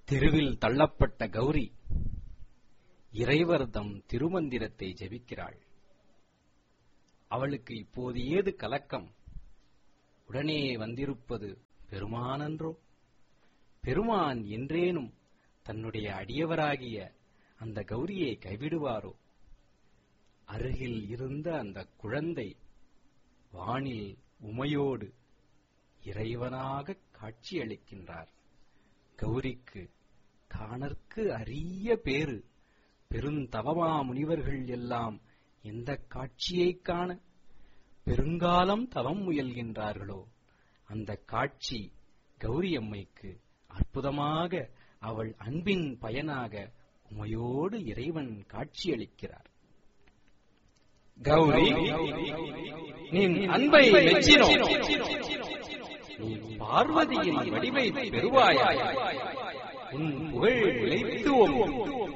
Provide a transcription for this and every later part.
தெருவில் தள்ளப்பட்ட கௌரி இறைவர்தம் திருமந்திரத்தை ஜெபிக்கிறாள் அவளுக்கு இப்போது ஏது கலக்கம் உடனே வந்திருப்பது பெருமானன்றோ பெருமான் என்றேனும் தன்னுடைய அடியவராகிய அந்த கௌரியை கைவிடுவாரோ அருகில் இருந்த அந்த குழந்தை வானில் உமையோடு இறைவனாக காட்சியளிக்கின்றார் கௌரிக்கு காணற்கு அரிய பேறு பெருந்தவமா முனிவர்கள் எல்லாம் எந்த காட்சியைக் காண பெருங்காலம் தவம் முயல்கின்றார்களோ அந்த காட்சி கௌரி அம்மைக்கு அற்புதமாக அவள் அன்பின் பயனாக உமையோடு இறைவன் காட்சியளிக்கிறார் கௌரி நின் அன்பை மெச்சினோ நீ பார்வதியின் வடிவை பெறுவாயாய் உன் புகழ் நிலைத்து ஓங்கும்.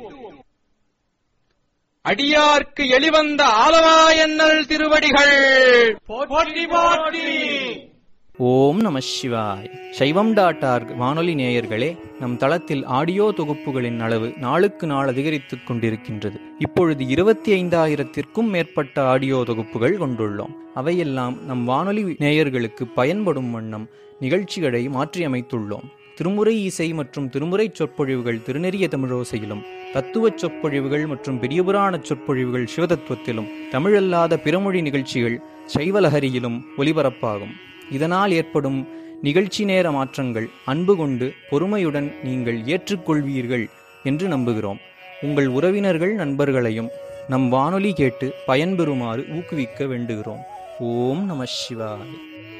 அடியார்க்கு எளிவந்த ஆலவாயன்னல் திருவடிகள் போற்றி போற்றி ஓம் நம சிவாய் சைவம் டாட் ஆர்க் வானொலி நேயர்களே நம் தளத்தில் ஆடியோ தொகுப்புகளின் அளவு நாளுக்கு நாள் அதிகரித்துக் கொண்டிருக்கின்றது இப்பொழுது இருபத்தி ஐந்தாயிரத்திற்கும் மேற்பட்ட ஆடியோ தொகுப்புகள் கொண்டுள்ளோம் அவையெல்லாம் நம் வானொலி நேயர்களுக்கு பயன்படும் வண்ணம் நிகழ்ச்சிகளை மாற்றியமைத்துள்ளோம் திருமுறை இசை மற்றும் திருமுறை சொற்பொழிவுகள் திருநெறிய தமிழோசையிலும் தத்துவச் சொற்பொழிவுகள் மற்றும் பெரியபுராண சொற்பொழிவுகள் சிவதத்துவத்திலும் தமிழல்லாத பிறமொழி நிகழ்ச்சிகள் சைவலஹரியிலும் ஒலிபரப்பாகும் இதனால் ஏற்படும் நிகழ்ச்சி நேர மாற்றங்கள் அன்பு கொண்டு பொறுமையுடன் நீங்கள் ஏற்றுக்கொள்வீர்கள் என்று நம்புகிறோம் உங்கள் உறவினர்கள் நண்பர்களையும் நம் வானொலி கேட்டு பயன்பெறுமாறு ஊக்குவிக்க வேண்டுகிறோம் ஓம் நம சிவாய்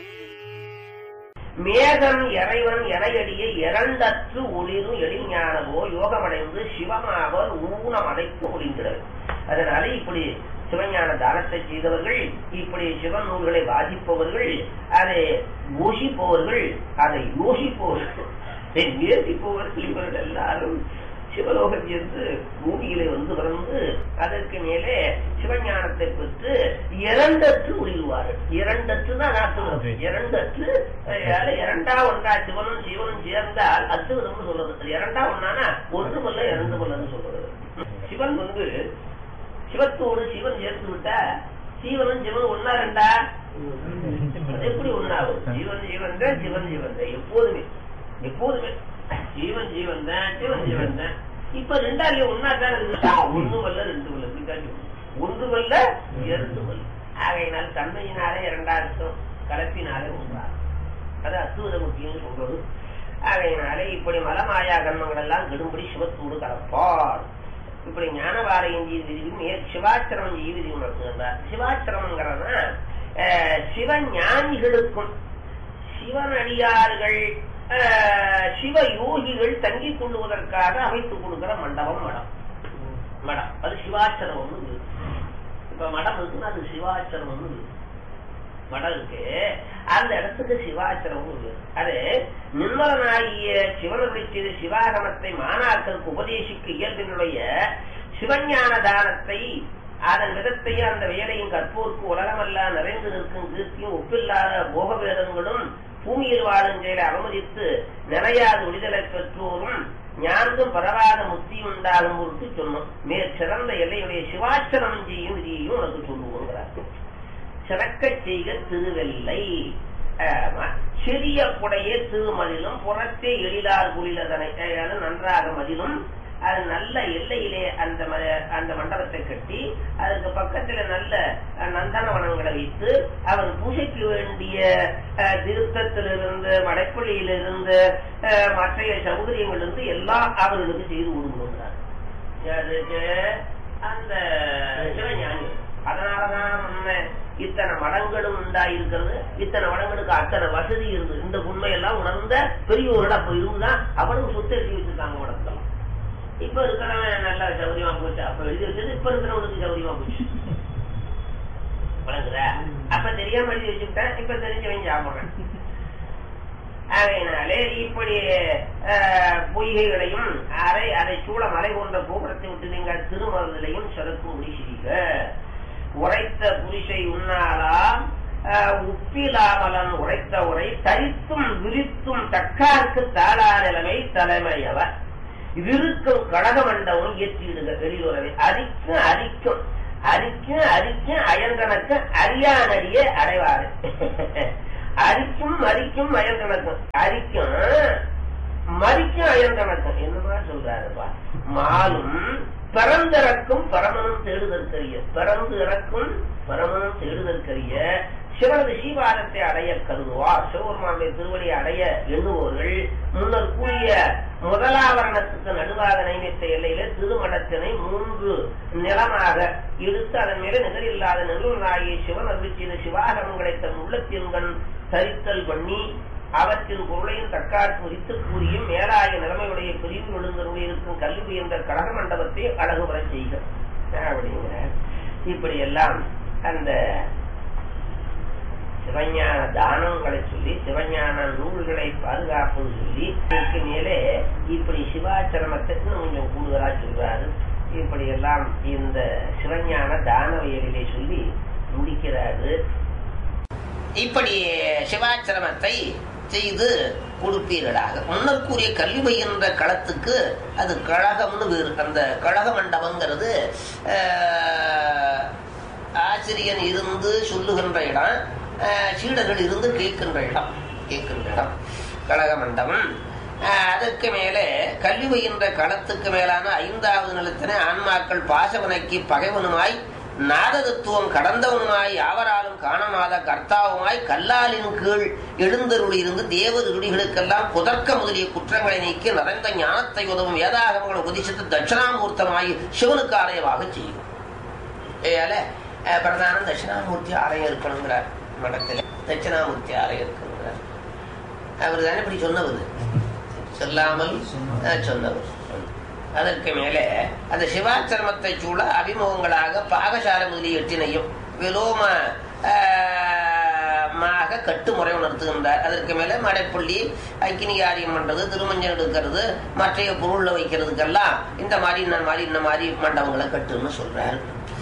மேகன் இறைவன் எனையடிய இரண்டற்று ஒளிரும் எளிஞானவோ யோகமடைந்து சிவமாவர் ஊனம் அடைத்து ஒளிங்கிறது அதனால இப்படி சிவஞான தானத்தை செய்தவர்கள் இப்படி சிவன் நூல்களை வாசிப்பவர்கள் அதை யோசிப்பவர்கள் அதை யோசிப்பவர்கள் அதை நேசிப்பவர்கள் இவர்கள் எல்லாரும் சிவலோகம் சென்று பூமியிலே வந்து பிறந்து அதற்கு மேலே சிவஞானத்தை பெற்று இரண்டற்று ஒளிருவார்கள் இரண்டற்று தான் அத்துவிதம் இரண்டற்று அஹ், இரண்டா ஒன்றா சிவனும் சிவனும் சேர்ந்தால் அத்துவிதம்னு சொல்றது இரண்டா ஒன்னானா ஒன்று மல்ல இரண்டு மல்லன்னு சொல்றது சிவன் வந்து சிவத்தோடு சிவன் சேர்த்து விட்டா சீவனும் சிவன் ஒன்னா ரெண்டா அது எப்படி ஒன்னாகும் ஜீவன் ஜீவன் தான் சிவன் ஜீவன் தான் எப்போதுமே எப்போதுமே ஜீவன் ஜீவன் தான் சிவன் ஜீவன் தான் இப்ப ரெண்டாலே ஒன்னா தான் இருக்கு ஒண்ணு வல்ல ரெண்டு வல்ல இப்படிதான் சொல்லணும். ஒன்று வல்ல இரண்டு வல்ல ஆகையினால் தன்மையினாலே இரண்டாயிரம் கலப்பினாலே ஒன்றாகும் அது அத்துவத முக்கியம் சொல்றது ஆகையினாலே இப்படி மலமாயா கர்மங்கள் எல்லாம் கெடும்படி சிவத்தோடு கலப்பார் இப்படி ஞானவாரையும் ஜீவிதியும் சிவாச்சிரமம் ஜீவிதியும் நடத்துகின்றார் சிவாச்சிரமங்கிறதுனா அஹ், சிவஞானிகளுக்கும் சிவனடியார்கள் அஹ், சிவ யோகிகள் தங்கிக் கொள்வதற்காக அமைத்துக் கொடுக்கிற மண்டபம் மடம் மடம் அது சிவாச்சிரமம்னு இருக்கு. இப்ப மடம் இருக்குன்னா அது சிவாச்சிரமம்னு இருக்கு. மடம் இருக்கு அந்த இடத்துக்கு சிவாச்சிரமம் இருக்கு அது நிர்மலனாகிய சிவனுடைய செய்த சிவாகமத்தை மாணாக்கருக்கு உபதேசிக்க இயல்பினுடைய சிவஞான தானத்தை அதன் விதத்தையும் அந்த வேலையும் கற்போருக்கு உலகமெல்லாம் நிறைந்து நிற்கும் கீர்த்தியும் ஒப்பில்லாத போக வேதங்களும் பூமியில் வாழும் செயலை அவமதித்து நிலையாத விடுதலை பெற்றோரும் ஞானதும் பரவாத முத்தி உண்டாகும் பொருட்டு சொன்னோம் மேற் சிறந்த எல்லையுடைய சிவாச்சரம் செய்யும் விதியையும் உனக்கு சொல்லுவோங்கிறார் சிறக்கச் செய்க திருவெல்லை ஆமா. சிறிய புடைய திருமதிலும் புறத்தே எழிலார் குளிலதனை அஹ், நன்றாக மதிலும் அது நல்ல எல்லையிலே அந்த ம- அந்த மண்டபத்தை கட்டி அதுக்கு பக்கத்துல நல்ல அஹ், நந்தனவனங்களை வைத்து அவன் பூஜைக்கு வேண்டிய அஹ், திருத்தத்திலிருந்து மடைப்பள்ளியிலிருந்து அஹ், மற்ற சௌகரியங்களிலிருந்து எல்லாம் அவர்களுக்கு செய்து கொடுக்கணுங்கிறார் அதுக்கு அந்த சிவஞானி அதனாலதான் முன்ன இத்தனை மடங்களும் உண்டாயிருக்கிறது இத்தனை மடங்களுக்கு அத்தனை வசதி இருந்தது இந்த உண்மையெல்லாம் உணர்ந்த பெரியவர்கள் அப்ப இருந்துதான் அவ்வளவு சொத்து எழுதி வச்சிருக்காங்க மடத்தெல்லாம் இப்ப இருக்கிறவன் நல்லா சௌகரியமா போச்சு அப்ப எழுதி வச்சது இப்ப இருக்கிறவனுக்கு சௌகரியமா போச்சு வழங்குற அப்ப தெரியாம எழுதி வச்சுட்டேன் இப்ப தெரிஞ்சவன் சாப்பிடுறேன் ஆகையினாலே இப்படி அஹ், பொய்கைகளையும் அரை அதை சூழ மலை கொண்ட கோபுரத்தை விட்டு நீங்கள் திருமருதலையும் சிறக்கும்படி செய்க உரைத்த புரிசை உண்ணாலாம் அஹ், உப்பிலாமலன் உரைத்த உரை தரித்தும் விரித்தும் தக்கார்க்கு தாளா நிலைமை தலைமையவர் இருக்கும் கடக மண்டபம் இயற்றிடுக வெளியுறவை அரிக்கும் அரிக்கும் அரிக்கும் அரிக்கும் அயங்கணக்கு அரியானறிய அடைவாரு அரிக்கும் மரிக்கும் அயங்கணக்கும் அரிக்கும் மரிக்கும் அயங்கணக்கம் என்னமா சொல்றாருப்பா மாலும் பிறந்திறக்கும் பரமனும் தேடுதற்கரிய பிறந்து இறக்கும் பரமனும் தேடுதற்கரிய சிவனது சீவாரத்தை அடைய கருதுவார் சிவபெருமானுடைய திருவடியை அடைய எண்ணுவோர்கள் முன்னர் கூறிய முதலாவரணத்துக்கு நடுவாக நியமித்த எல்லையில திருமணத்தினை மூன்று நிலமாக எடுத்து அதன் மேல நிகரில்லாத நிறுவனாகிய சிவன் அருள் செய்த சிவாகமங்களை தன் உள்ளத்தின்கண் தரித்தல் பண்ணி அவற்றின் பொருளையும் தற்காத்து உரித்து கூறியும் மேலாய நிலைமையுடைய பிரிவு விழுந்தருடைய இருக்கும் கல்வி என்ற கடக மண்டபத்தை அழகு வர செய்க அப்படிங்கிற இப்படி எல்லாம் அந்த சிவஞான தானங்களை சொல்லி சிவஞான நூல்களை பாதுகாப்பது சொல்லி இதற்கு மேலே இப்படி சிவாச்சரணத்துக்கு கொஞ்சம் கூடுதலா சொல்றாரு இப்படி எல்லாம் இந்த சிவஞான தானவியலிலே சொல்லி முடிக்கிறாரு இப்படி சிவாச்சிரமத்தை செய்து கொடுப்பீர்களாக முன்னர் கூறிய கல்வி பயின்ற களத்துக்கு அது கழகம்னு வேறு அந்த கழக மண்டபங்கிறது ஆஹ், ஆசிரியன் இருந்து சொல்லுகின்ற இடம் ஆஹ், சீடர்கள் இருந்து கேட்கின்ற இடம் கேட்கின்ற இடம் கழக மண்டபம் ஆஹ், அதற்கு மேலே கல்வி பயின்ற களத்துக்கு மேலான ஐந்தாவது நிலத்தினை ஆன்மாக்கள் பாசவனைக்கு பகைவனுமாய் நாத தத்துவம் கடந்தவனுமாய் யாவராலும் காணமாத கர்த்தாவுமாய் கல்லாலின் கீழ் எழுந்தருளி இருந்து தேவர் குடிகளுக்கெல்லாம் புதர்க்க முதலிய குற்றங்களை நீக்கி நிறைந்த ஞானத்தை உதவும் வேதாகமங்களை உபதிசித்து தட்சிணாமூர்த்தமாய் சிவனுக்கு ஆலயமாக செய்யும் ஏயால அஹ், பிரதானம் தட்சிணாமூர்த்தி ஆலயம் இருக்கணுங்கிறார் மடத்தில் தட்சிணாமூர்த்தி ஆலயம் இருக்கணுங்கிறார் அவர் தானே இப்படி சொன்னவர் சொல்லாமல் அஹ், சொன்னவர் அதற்கு மேலே அந்த சிவாச்சிரமத்தை சூழ அபிமுகங்களாக பாகசாலை முதலிய எட்டினையும் விலோம ஆஹ், மாக கட்டுமுறை உணர்த்துகின்றார் அதற்கு மேலே மடைப்பள்ளி அக்கினி காரியம் பண்றது திருமஞ்சம் எடுக்கிறது மற்றைய பொருள்ல வைக்கிறதுக்கெல்லாம் இந்த மாதிரி இந்த மாதிரி இந்த மாதிரி மண்டபங்களை கட்டுன்னு சொல்றார்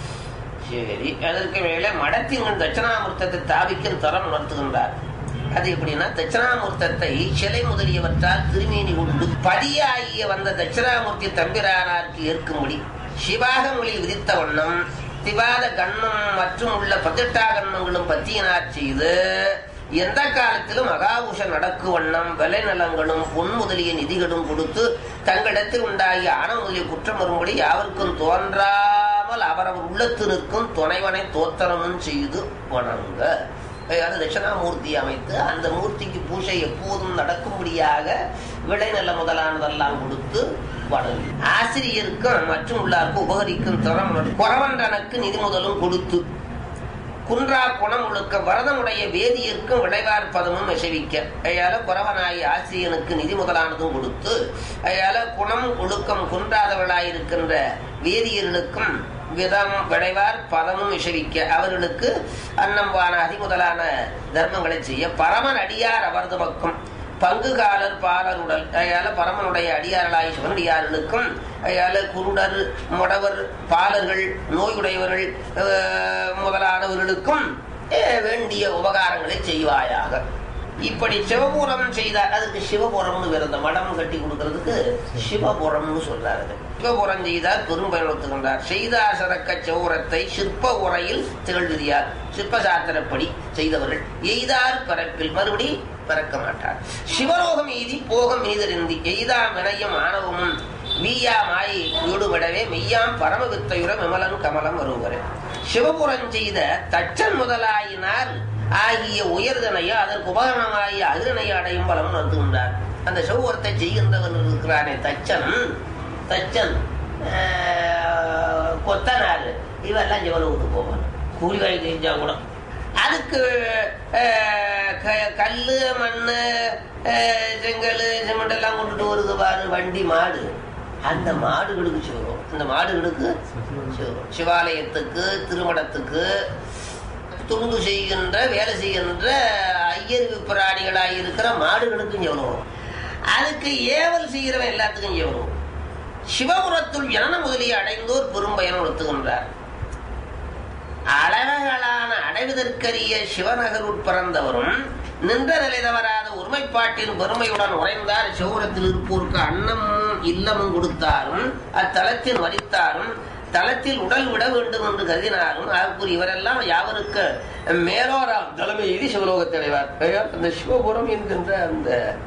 சரி அதற்கு மேலே மடத்தின் தட்சிணாமூர்த்தத்தை தாவிக்கும் தரம் உணர்த்துகின்றார் அது எப்படின்னா தட்சிணாமூர்த்தத்தை சிலை முதலியவற்றால் திருமேனி கொண்டு பதியாகிய வந்த தட்சிணாமூர்த்தி தம்பிரானாருக்கு ஏற்கும்படி சிவாகங்களில் விதித்த வண்ணம் திவாத கண்ணம் மற்றும் உள்ள பதினெட்டா கண்ணங்களும் பத்தியினார் செய்து எந்த காலத்திலும் மகாபூஷன் நடக்கு வண்ணம் விலை நலங்களும் பொன் முதலிய நிதிகளும் கொடுத்து தங்களிடத்தில் உண்டாகிய ஆன முதலிய குற்றம் வரும்படி யாவருக்கும் தோன்றாமல் அவரவர் உள்ளத்து நிற்கும் துணைவனை தோத்தரமும் செய்து வணங்க அது தட்சிணாமூர்த்தி அமைத்து அந்த மூர்த்திக்கு பூஜை எப்போதும் நடக்கும்படியாக விளைநில முதலானதெல்லாம் கொடுத்து வணங்கி ஆசிரியருக்கும் மற்றும் உள்ளார்க்கும் உபகரிக்கும் திறம் குறவன்றனுக்கு நிதி முதலும் கொடுத்து குன்றா குணம் ஒழுக்க வரதனுடைய வேதியிற்கும் விளைவார் பதமும் விசவிக்க அயால குறவனாய் ஆசிரியனுக்கு நிதி முதலானதும் கொடுத்து அயால குணம் ஒழுக்கம் குன்றாதவளாயிருக்கின்ற வேதியர்களுக்கும் விதம் விளைவார் பதமும் விசவிக்க அவர்களுக்கு அன்னம் வானாதி முதலான தர்மங்களை செய்ய பரமன் அடியார் அவரது பக்கம் பங்குகாலர் பாலர் உடல் அயால பரமனுடைய அடியார்களாய் சிவனடியார்களுக்கும் அயால குருடர் முடவர் பாலர்கள் நோயுடையவர்கள் அஹ், முதலானவர்களுக்கும் அஹ், வேண்டிய உபகாரங்களை செய்வாயாக இப்படி சிவபுரம் செய்தார் அதுக்கு சிவபுரம்னு வேற இந்த மடம் கட்டி கொடுக்கறதுக்கு சிவபுரம்னு சொல்றாரு அது. சிவபுரம் செய்தார் பெரும்பயணத்துகின்றார் செய்தார் சதக்க சிவபுரத்தை சிற்ப உரையில் திகழ்விதியார் சிற்ப சாத்திரப்படி செய்தவர்கள் எய்தார் பிறப்பில் மறுபடி பிறக்க மாட்டார் சிவலோகம் எய்தி போகம் இனிதறிந்தி எய்தாம் வினயம் ஆணவமும் வீயா மாயை ஈடுபடவே மெய்யாம் பரம வித்தையுற விமலன் கமலம் வருவரே சிவபுரம் செய்த தச்சன் முதலாயினார் ஆகிய உயர்தனையோ அதற்கு உபகரணமாகிய அதிரனையோ அடையும் பலம் நடத்துகின்றார் அந்த சிவபுரத்தை செய்கின்றவன் இருக்கிறானே தச்சன் தச்சன் ஆஹ், கொத்தனார் இவெல்லாம் சிவலோகத்துக்கு போவான் கூலி வேலை செஞ்சா கூட அதுக்கு ஆஹ், க- கல்லு மண்ணு ஆஹ், செங்கல் சிமெண்ட் எல்லாம் கொண்டுட்டு வருது பாரு வண்டி மாடு அந்த மாடுகளுக்கு சிவகம் அந்த மாடுகளுக்கு சிவகம் சிவாலயத்துக்கு திருமணத்துக்கு துண்டு செய்கின்ற வேலை செய்கின்ற ஐயர் பிராணிகளாக இருக்கிற மாடுகளுக்கும் எவ்வளவு அதுக்கு ஏவல் செய்கிறவன் எல்லாத்துக்கும் எவ்வளவு சிவபுரத்துள் ஜனன முதலிய அடைந்தோர் பெரும்பயன் உணர்த்துகின்றார் அளவகளான அடைவதற்கரிய சிவநகருட் பிறந்தவரும் நின்ற நிலை தவறாத ஒரு ஒருமைப்பாட்டின் பெருமையுடன் உறைந்தார் சிவபுரத்தில் இருப்போருக்கு அன்னமும் இல்லமும் கொடுத்தாரும் அத்தலத்தில் வரித்தாரும் தலத்தில் உடல் விட வேண்டும் என்று கருதினாரும் அதற்குரிய இவரெல்லாம் யாவருக்கு மேலோராம் தலைமையில் சிவலோகத்தை அடைவார் அந்த சிவபுரம் என்கின்ற அந்த